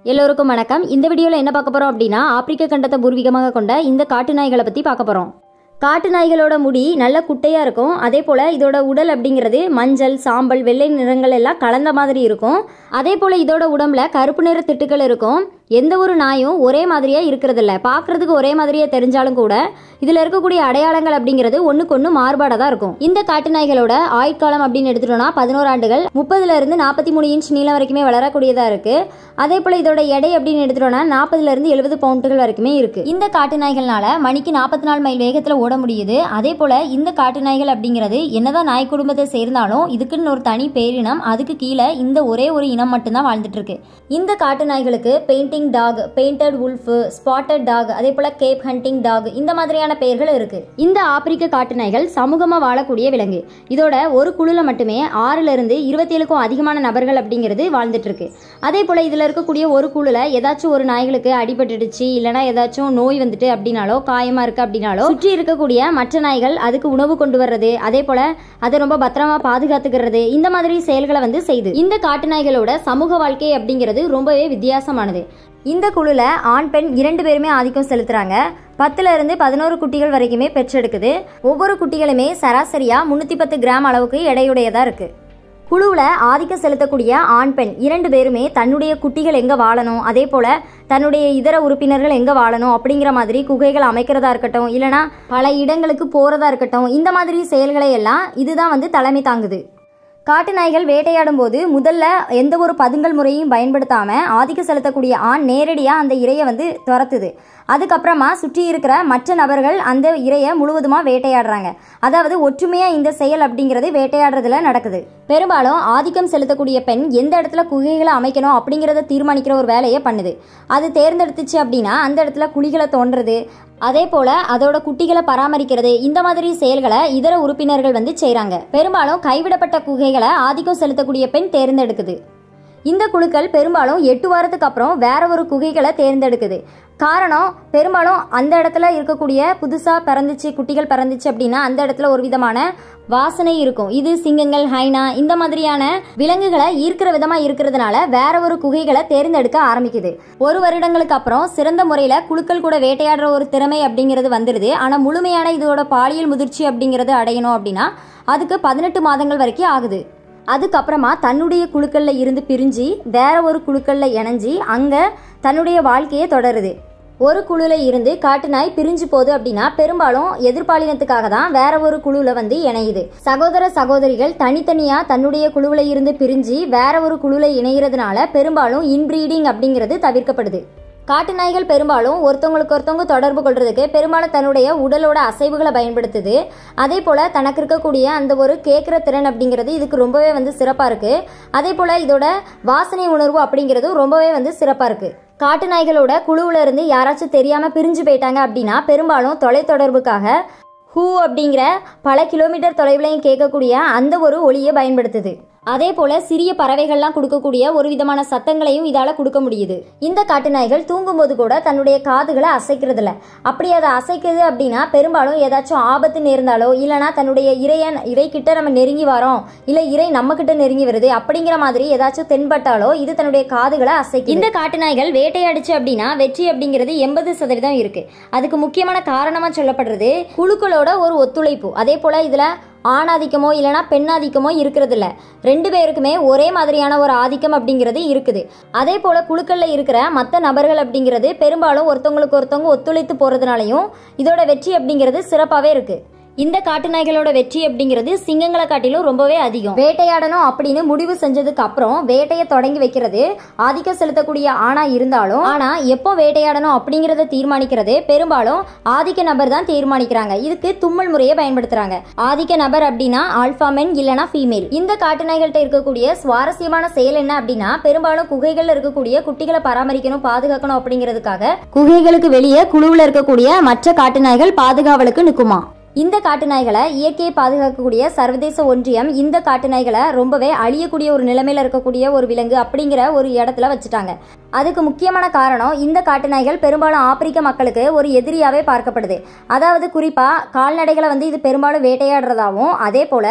எல்லோருக்கும் வணக்கம் இந்த வீடியோவில் என்ன பார்க்க போகிறோம் அப்படின்னா ஆப்பிரிக்க கண்டத்தை பூர்வீகமாக கொண்ட இந்த காட்டு நாய்களை பற்றி பார்க்க போகிறோம் காட்டு நாய்களோட முடி நல்ல குட்டையாக இருக்கும் அதே போல் இதோட உடல் அப்படிங்கிறது மஞ்சள் சாம்பல் வெள்ளை நிறங்கள் எல்லாம் கலந்த மாதிரி இருக்கும் அதே போல் இதோட உடம்புல கருப்பு நிற திட்டுகள் இருக்கும் எந்த ஒரு நாயும் ஒரே மாதிரியாக இருக்கிறதில்ல பார்க்குறதுக்கு ஒரே மாதிரியே தெரிஞ்சாலும் கூட இதில் இருக்கக்கூடிய அடையாளங்கள் அப்படிங்கிறது ஒன்றுக்கு ஒன்று மாறுபாடாக தான் இருக்கும் இந்த காட்டு நாய்களோட ஆயுட்காலம் அப்படின்னு எடுத்துட்டோம்னா பதினோரு ஆண்டுகள் முப்பதுல இருந்து நாற்பத்தி மூணு இன்ச் நீளம் வரைக்குமே வளரக்கூடியதாக இருக்கு அதே போல் இதோட எடை அப்படின்னு எடுத்துட்டோம்னா நாற்பதுல இருந்து எழுபது பவுண்டுகள் வரைக்குமே இருக்கு இந்த காட்டு நாய்கள்னால மணிக்கு நாற்பத்தி நாலு மைல் வேகத்தில் ஓட முடியுது அதே போல் இந்த காட்டு நாய்கள் அப்படிங்கிறது என்னதான் நாய் குடும்பத்தை சேர்ந்தாலும் இதுக்குன்னு ஒரு தனி பேரினம் அதுக்கு கீழே இந்த ஒரே ஒரு இனம் மட்டும்தான் வாழ்ந்துட்டு இருக்கு இந்த காட்டு நாய்களுக்கு painting dog painted wolf spotted dog அதே போல கேப் ஹண்டிங் டாக் இந்த மாதிரியான பெயர்கள் இருக்கு இந்த ஆப்பிரிக்க காட்டு நாய்கள் சமூகமா வாழக்கூடிய விலங்கு இதோட ஒரு குழுல மட்டுமே ஆறுல இருந்து இருபத்தேழுக்கும் அதிகமான நபர்கள் அப்படிங்கிறது வாழ்ந்துட்டு இருக்கு அதே போல இதுல இருக்கக்கூடிய ஒரு குழுல ஏதாச்சும் ஒரு நாய்களுக்கு அடிபட்டுடுச்சு இல்லைன்னா ஏதாச்சும் நோய் வந்துட்டு அப்படின்னாலோ காயமா இருக்கு அப்படின்னாலோ சுற்றி இருக்கக்கூடிய மற்ற நாய்கள் அதுக்கு உணவு கொண்டு வர்றது அதே போல அதை ரொம்ப பத்திரமா பாதுகாத்துக்கிறது இந்த மாதிரி செயல்களை வந்து செய்யுது இந்த காட்டு நாய்களோட சமூக வாழ்க்கை அப்படிங்கிறது ரொம்பவே வித்தியாசமானது இந்த குழுல ஆண் பெண் இரண்டு பேருமே ஆதிக்கம் செலுத்துறாங்க பத்துல இருந்து பதினோரு குட்டிகள் வரைக்குமே பெற்றெடுக்குது ஒவ்வொரு குட்டிகளுமே சராசரியா முன்னூத்தி பத்து கிராம் அளவுக்கு எடையுடையதா இருக்கு குழுவில் ஆதிக்கம் செலுத்தக்கூடிய ஆண் பெண் இரண்டு பேருமே தன்னுடைய குட்டிகள் எங்கே வாழணும் அதே போல் தன்னுடைய இதர உறுப்பினர்கள் எங்கே வாழணும் அப்படிங்கிற மாதிரி குகைகள் அமைக்கிறதா இருக்கட்டும் இல்லைனா பல இடங்களுக்கு போகிறதா இருக்கட்டும் இந்த மாதிரி செயல்களை எல்லாம் இதுதான் வந்து தலைமை தாங்குது காட்டு நாய்கள் வேட்டையாடும் போது முதல்ல எந்த ஒரு பதுங்கல் முறையும் பயன்படுத்தாம ஆதிக்கம் செலுத்தக்கூடிய ஆண் நேரடியாக அந்த இரையை வந்து துரத்துது அதுக்கப்புறமா சுற்றி இருக்கிற மற்ற நபர்கள் அந்த இரையை முழுவதுமாக வேட்டையாடுறாங்க அதாவது ஒற்றுமையாக இந்த செயல் அப்படிங்கிறது வேட்டையாடுறதுல நடக்குது பெரும்பாலும் ஆதிக்கம் செலுத்தக்கூடிய பெண் எந்த இடத்துல குகைகளை அமைக்கணும் அப்படிங்கிறத தீர்மானிக்கிற ஒரு வேலையை பண்ணுது அது தேர்ந்தெடுத்துச்சு அப்படின்னா அந்த இடத்துல குழிகளை தோன்றது அதே போல அதோட குட்டிகளை பராமரிக்கிறது இந்த மாதிரி செயல்களை இதர உறுப்பினர்கள் வந்து செய்கிறாங்க பெரும்பாலும் கைவிடப்பட்ட குகைகளை ஆதிக்கம் செலுத்தக்கூடிய பெண் தேர்ந்தெடுக்குது இந்த குழுக்கள் பெரும்பாலும் எட்டு வாரத்துக்கு அப்புறம் வேற ஒரு குகைகளை தேர்ந்தெடுக்குது காரணம் பெரும்பாலும் அந்த இடத்துல இருக்கக்கூடிய புதுசாக பிறந்துச்சு குட்டிகள் பிறந்துச்சு அப்படின்னா அந்த இடத்துல ஒரு விதமான வாசனை இருக்கும் இது சிங்கங்கள் ஹைனா இந்த மாதிரியான விலங்குகளை ஈர்க்கிற விதமா இருக்கிறதுனால வேற ஒரு குகைகளை தேர்ந்தெடுக்க ஆரம்பிக்குது ஒரு வருடங்களுக்கு அப்புறம் சிறந்த முறையில குழுக்கள் கூட வேட்டையாடுற ஒரு திறமை அப்படிங்கிறது வந்துடுது ஆனா முழுமையான இதோட பாலியல் முதிர்ச்சி அப்படிங்கிறது அடையணும் அப்படின்னா அதுக்கு பதினெட்டு மாதங்கள் வரைக்கும் ஆகுது அதுக்கப்புறமா தன்னுடைய குழுக்களில் இருந்து பிரிஞ்சு வேற ஒரு குழுக்களில் இணைஞ்சி அங்கே தன்னுடைய வாழ்க்கையை தொடருது ஒரு குழுல இருந்து காட்டு நாய் பிரிஞ்சு போகுது அப்படின்னா பெரும்பாலும் எதிர்பாலினத்துக்காக தான் வேற ஒரு குழுல வந்து இணையுது சகோதர சகோதரிகள் தனித்தனியா தன்னுடைய குழுவில் இருந்து பிரிஞ்சு வேற ஒரு குழுல இணைகிறதுனால பெரும்பாலும் இன்பிரீடிங் அப்படிங்கிறது தவிர்க்கப்படுது காட்டு நாய்கள் பெரும்பாலும் ஒருத்தவங்களுக்கு ஒருத்தவங்க தொடர்பு கொள்றதுக்கு பெரும்பாலும் தன்னுடைய உடலோட அசைவுகளை பயன்படுத்துது அதே போல தனக்கு இருக்கக்கூடிய அந்த ஒரு கேட்குற திறன் அப்படிங்கிறது இதுக்கு ரொம்பவே வந்து சிறப்பாக இருக்கு அதே போல இதோட வாசனை உணர்வு அப்படிங்கிறது ரொம்பவே வந்து சிறப்பாக இருக்கு காட்டு நாய்களோட குழுவுல இருந்து யாராச்சும் தெரியாம பிரிஞ்சு போயிட்டாங்க அப்படின்னா பெரும்பாலும் தொலைத்தொடர்புக்காக ஹூ அப்படிங்கிற பல கிலோமீட்டர் தொலைவிலையும் கேட்கக்கூடிய அந்த ஒரு ஒளியை பயன்படுத்துது அதே போல சிறிய பறவைகள்லாம் கொடுக்கக்கூடிய ஒரு விதமான சத்தங்களையும் இதால கொடுக்க முடியுது இந்த காட்டு நாய்கள் தூங்கும்போது கூட தன்னுடைய காதுகளை அசைக்கிறது இல்ல அப்படி அதை அசைக்குது அப்படின்னா பெரும்பாலும் ஏதாச்சும் ஆபத்து நேர்ந்தாலோ இல்லைனா தன்னுடைய இறைய இறை கிட்ட நம்ம நெருங்கி வரோம் இல்ல இறை நம்ம கிட்ட நெருங்கி வருது அப்படிங்கிற மாதிரி ஏதாச்சும் தென்பட்டாலோ இது தன்னுடைய காதுகளை அசைக்கும் இந்த காட்டு நாய்கள் வேட்டையாடிச்சு அப்படின்னா வெற்றி அப்படிங்கிறது எண்பது சதவீதம் இருக்கு அதுக்கு முக்கியமான காரணமா சொல்லப்படுறது குழுக்களோட ஒரு ஒத்துழைப்பு அதே போல இதுல ஆணாதிக்கமோ இல்லைனா பெண்ணாதிக்கமோ இருக்கிறது இல்ல ரெண்டு பேருக்குமே ஒரே மாதிரியான ஒரு ஆதிக்கம் அப்படிங்கிறது இருக்குது அதே போல குழுக்களில் இருக்கிற மற்ற நபர்கள் அப்படிங்கிறது பெரும்பாலும் ஒருத்தவங்களுக்கு ஒருத்தவங்க ஒத்துழைத்து போறதுனாலையும் இதோட வெற்றி அப்படிங்கிறது சிறப்பாகவே இருக்கு இந்த காட்டு நாய்களோட வெற்றி அப்படிங்கிறது சிங்கங்களை காட்டிலும் ரொம்பவே அதிகம் வேட்டையாடணும் அப்படின்னு முடிவு செஞ்சதுக்கு அப்புறம் வேட்டையை தொடங்கி வைக்கிறது ஆதிக்கம் செலுத்தக்கூடிய ஆணா இருந்தாலும் ஆனா எப்போ வேட்டையாடணும் அப்படிங்கறத தீர்மானிக்கிறது பெரும்பாலும் ஆதிக்க நபர் தான் தீர்மானிக்கிறாங்க இதுக்கு தும்மல் முறையை பயன்படுத்துறாங்க ஆதிக்க நபர் அப்படின்னா ஆல்பா மென் இல்லனா ஃபீமேல் இந்த காட்டு நாய்கள்கிட்ட இருக்கக்கூடிய சுவாரஸ்யமான செயல் என்ன அப்படின்னா பெரும்பாலும் குகைகள்ல இருக்கக்கூடிய குட்டிகளை பராமரிக்கணும் பாதுகாக்கணும் அப்படிங்கிறதுக்காக குகைகளுக்கு வெளியே குழுவில் இருக்கக்கூடிய மற்ற காட்டு நாய்கள் பாதுகாவலுக்கு நிற்குமா இந்த காட்டு நாய்களை இயற்கையை பாதுகாக்கக்கூடிய சர்வதேச ஒன்றியம் இந்த காட்டு நாய்களை ரொம்பவே அழியக்கூடிய ஒரு நிலைமையில இருக்கக்கூடிய ஒரு விலங்கு அப்படிங்கிற ஒரு இடத்துல வச்சுட்டாங்க அதுக்கு முக்கியமான காரணம் இந்த காட்டு நாய்கள் பெரும்பாலும் ஆப்பிரிக்க மக்களுக்கு ஒரு எதிரியாவே பார்க்கப்படுது அதாவது குறிப்பா கால்நடைகளை வந்து இது பெரும்பாலும் வேட்டையாடுறதாவும் அதே போல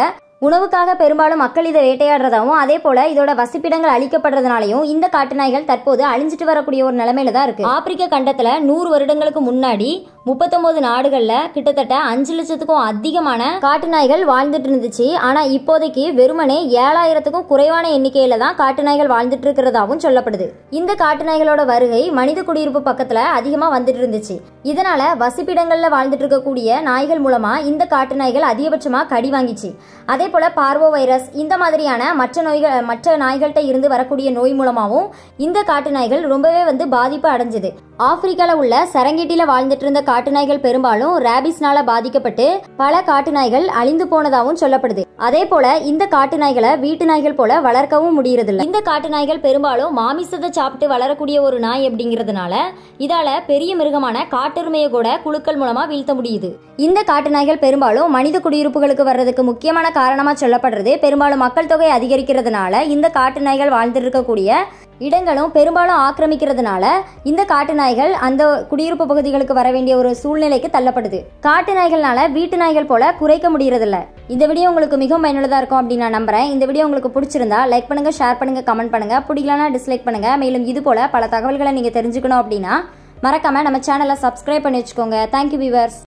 உணவுக்காக பெரும்பாலும் மக்கள் இதை வேட்டையாடுறதாவும் அதே போல இதோட வசிப்பிடங்கள் அழிக்கப்படுறதுனாலையும் இந்த காட்டு நாய்கள் தற்போது அழிஞ்சிட்டு வரக்கூடிய ஒரு நிலைமையில தான் இருக்கு ஆப்பிரிக்க கண்டத்துல நூறு வருடங்களுக்கு முன்னாடி முப்பத்தொன்பது நாடுகள்ல கிட்டத்தட்ட அஞ்சு லட்சத்துக்கும் அதிகமான காட்டு நாய்கள் வாழ்ந்துட்டு இருந்துச்சு ஆனா இப்போதைக்கு வெறுமனே ஏழாயிரத்துக்கும் குறைவான எண்ணிக்கையில தான் காட்டு நாய்கள் வாழ்ந்துட்டு இருக்கிறதாவும் சொல்லப்படுது இந்த காட்டு நாய்களோட வருகை மனித குடியிருப்பு பக்கத்துல அதிகமா வந்துட்டு இருந்துச்சு இதனால வசிப்பிடங்கள்ல வாழ்ந்துட்டு இருக்கக்கூடிய நாய்கள் மூலமா இந்த காட்டு நாய்கள் அதிகபட்சமா கடி வாங்கிச்சு அதே போல பார்வோ வைரஸ் இந்த மாதிரியான மற்ற நோய்கள் மற்ற நாய்கள்கிட்ட இருந்து வரக்கூடிய நோய் மூலமாகவும் இந்த காட்டு நாய்கள் ரொம்பவே வந்து பாதிப்பு அடைஞ்சது ஆப்பிரிக்கால உள்ள சரங்கெட்டில வாழ்ந்துட்டு இருந்த காட்டு நாய்கள் பெரும்பாலும் ரேபிஸ்னால பாதிக்கப்பட்டு பல காட்டு நாய்கள் அழிந்து போனதாகவும் சொல்லப்படுது அதே போல இந்த காட்டு நாய்களை வீட்டு நாய்கள் போல வளர்க்கவும் முடியறதில்ல இந்த காட்டு நாய்கள் பெரும்பாலும் மாமிசத்தை சாப்பிட்டு வளரக்கூடிய ஒரு நாய் அப்படிங்கிறதுனால இதால பெரிய மிருகமான காட்டெருமையை கூட குழுக்கள் மூலமா வீழ்த்த முடியுது இந்த காட்டு நாய்கள் பெரும்பாலும் மனித குடியிருப்புகளுக்கு வர்றதுக்கு முக்கியமான காரணமா சொல்லப்படுறது பெரும்பாலும் மக்கள் தொகை அதிகரிக்கிறதுனால இந்த காட்டு நாய்கள் வாழ்ந்துட்டு இருக்கக்கூடிய இடங்களும் பெரும்பாலும் ஆக்கிரமிக்கிறதுனால இந்த காட்டு நாய்கள் அந்த குடியிருப்பு பகுதிகளுக்கு வர வேண்டிய ஒரு சூழ்நிலைக்கு தள்ளப்படுது காட்டு நாய்கள்னால வீட்டு நாய்கள் போல குறைக்க முடியறதில்ல இந்த வீடியோ உங்களுக்கு மிகவும் பயனுள்ளதா இருக்கும் அப்படின்னு நான் நம்புறேன் இந்த வீடியோ உங்களுக்கு பிடிச்சிருந்தா லைக் பண்ணுங்க ஷேர் பண்ணுங்க கமெண்ட் பண்ணுங்க பிடிக்கலனா டிஸ்லைக் பண்ணுங்க மேலும் இது போல பல தகவல்களை நீங்க தெரிஞ்சுக்கணும் அப்படின்னா மறக்காம நம்ம சேனலை சப்ஸ்கிரைப் பண்ணி வச்சுக்கோங்க தேங்க்யூ வியூவர்ஸ்